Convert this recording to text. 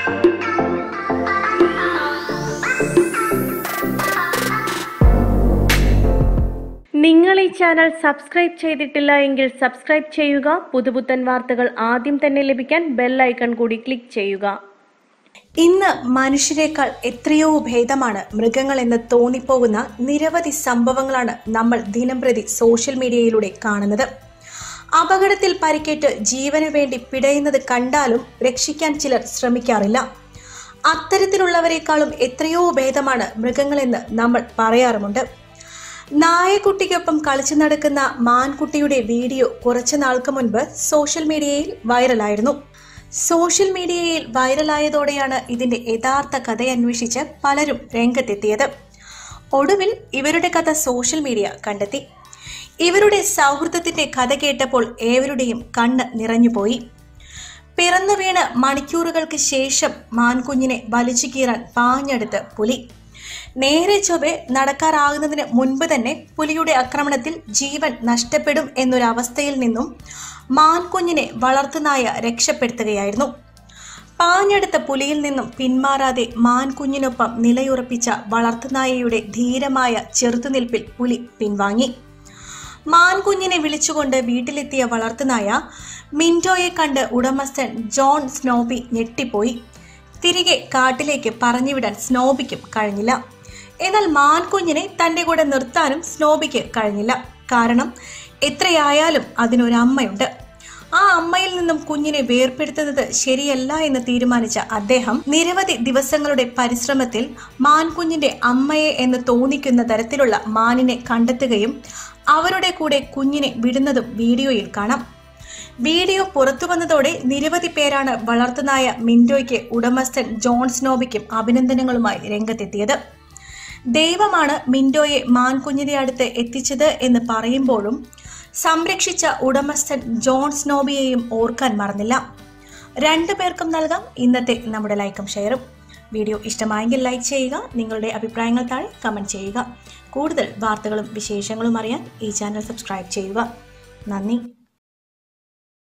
നിങ്ങൾ ഈ channel subscribe ചെയ്തിട്ടില്ല എങ്കിൽ സബ്സ്ക്രൈബ് ചെയ്യുക പുതുപുത്തൻ വാർത്തകൾ ആദ്യം തന്നെ ലഭിക്കാൻ ബെൽ ഐക്കൺ കൂടി ക്ലിക്ക് ചെയ്യുക ഇന്ന് മനുഷ്യരെക്കാൾ എത്രയോ ഭേദമാണ് മൃഗങ്ങൾ എന്ന് തോന്നിപ്പോകുന്ന നിരവധി സംഭവങ്ങളാണ് നമ്മൾ ദിനംപ്രതി സോഷ്യൽ മീഡിയയിലൂടെ കാണുന്നത് അപകടത്തിൽ പരിക്കേറ്റ് ജീവന് വേണ്ടി പിടയുന്നത് കണ്ടാലും രക്ഷിക്കാൻ ചിലർ ശ്രമിക്കാറില്ല അത്തരത്തിലുള്ളവരെക്കാളും എത്രയോ ഭേദമാണ് മൃഗങ്ങളെന്ന് നമ്മൾ പറയാറുമുണ്ട് നായക്കുട്ടിക്കൊപ്പം കളിച്ചു നടക്കുന്ന മാൻകുട്ടിയുടെ വീഡിയോ കുറച്ചു നാൾക്ക് മുൻപ് സോഷ്യൽ മീഡിയയിൽ വൈറലായിരുന്നു സോഷ്യൽ മീഡിയയിൽ വൈറലായതോടെയാണ് ഇതിന്റെ യഥാർത്ഥ കഥ അന്വേഷിച്ച് പലരും രംഗത്തെത്തിയത് ഒടുവിൽ ഇവരുടെ കഥ സോഷ്യൽ മീഡിയ കണ്ടെത്തി ഇവരുടെ സൗഹൃദത്തിന്റെ കഥ കേട്ടപ്പോൾ ഏവരുടെയും കണ്ണ് നിറഞ്ഞുപോയി പിറന്നു വീണ് മണിക്കൂറുകൾക്ക് ശേഷം മാൻകുഞ്ഞിനെ വലിച്ചു കീറാൻ പാഞ്ഞെടുത്ത് പുലി നേരെ ചൊവ്വെ നടക്കാറാകുന്നതിന് മുൻപ് തന്നെ പുലിയുടെ ആക്രമണത്തിൽ ജീവൻ നഷ്ടപ്പെടും എന്നൊരവസ്ഥയിൽ നിന്നും മാൻകുഞ്ഞിനെ വളർത്തുനായ രക്ഷപ്പെടുത്തുകയായിരുന്നു പാഞ്ഞെടുത്ത പുലിയിൽ നിന്നും പിന്മാറാതെ മാൻകുഞ്ഞിനൊപ്പം നിലയുറപ്പിച്ച വളർത്തുനായയുടെ ധീരമായ ചെറുത്തുനിൽപ്പിൽ പുലി പിൻവാങ്ങി മാൻകുഞ്ഞിനെ വിളിച്ചുകൊണ്ട് വീട്ടിലെത്തിയ വളർത്തുനായ മിൻറ്റോയെ കണ്ട് ഉടമസ്ഥൻ ജോൺ സ്നോബി ഞെട്ടിപ്പോയി തിരികെ കാട്ടിലേക്ക് പറഞ്ഞുവിടാൻ സ്നോബിക്കും കഴിഞ്ഞില്ല എന്നാൽ മാൻകുഞ്ഞിനെ തന്റെ കൂടെ നിർത്താനും സ്നോബിക്ക് കഴിഞ്ഞില്ല കാരണം എത്രയായാലും അതിനൊരമ്മയുണ്ട് ആ അമ്മയിൽ നിന്നും കുഞ്ഞിനെ വേർപെടുത്തുന്നത് ശരിയല്ല എന്ന് തീരുമാനിച്ച അദ്ദേഹം നിരവധി ദിവസങ്ങളുടെ പരിശ്രമത്തിൽ മാൻകുഞ്ഞിന്റെ അമ്മയെ എന്ന് തോന്നിക്കുന്ന തരത്തിലുള്ള മാനിനെ കണ്ടെത്തുകയും അവരുടെ കൂടെ കുഞ്ഞിനെ വിടുന്നതും വീഡിയോയിൽ കാണാം വീഡിയോ പുറത്തു വന്നതോടെ നിരവധി പേരാണ് വളർത്തുനായ മിൻഡോയ്ക്ക് ഉടമസ്ഥൻ ജോൺ സ്നോബിക്കും അഭിനന്ദനങ്ങളുമായി രംഗത്തെത്തിയത് ദൈവമാണ് മിൻഡോയെ മാൻകുഞ്ഞിന്റെ അടുത്ത് എത്തിച്ചത് എന്ന് പറയുമ്പോഴും സംരക്ഷിച്ച ഉടമസ്ഥൻ ജോൺ സ്നോബിയെയും ഓർക്കാൻ മറന്നില്ല രണ്ടു പേർക്കും നൽകാം ഇന്നത്തെ നമ്മുടെ ലൈക്കും ഷെയറും വീഡിയോ ഇഷ്ടമായെങ്കിൽ ലൈക്ക് ചെയ്യുക നിങ്ങളുടെ അഭിപ്രായങ്ങൾ താഴെ കമൻറ്റ് ചെയ്യുക കൂടുതൽ വാർത്തകളും വിശേഷങ്ങളും അറിയാൻ ഈ ചാനൽ സബ്സ്ക്രൈബ് ചെയ്യുക നന്ദി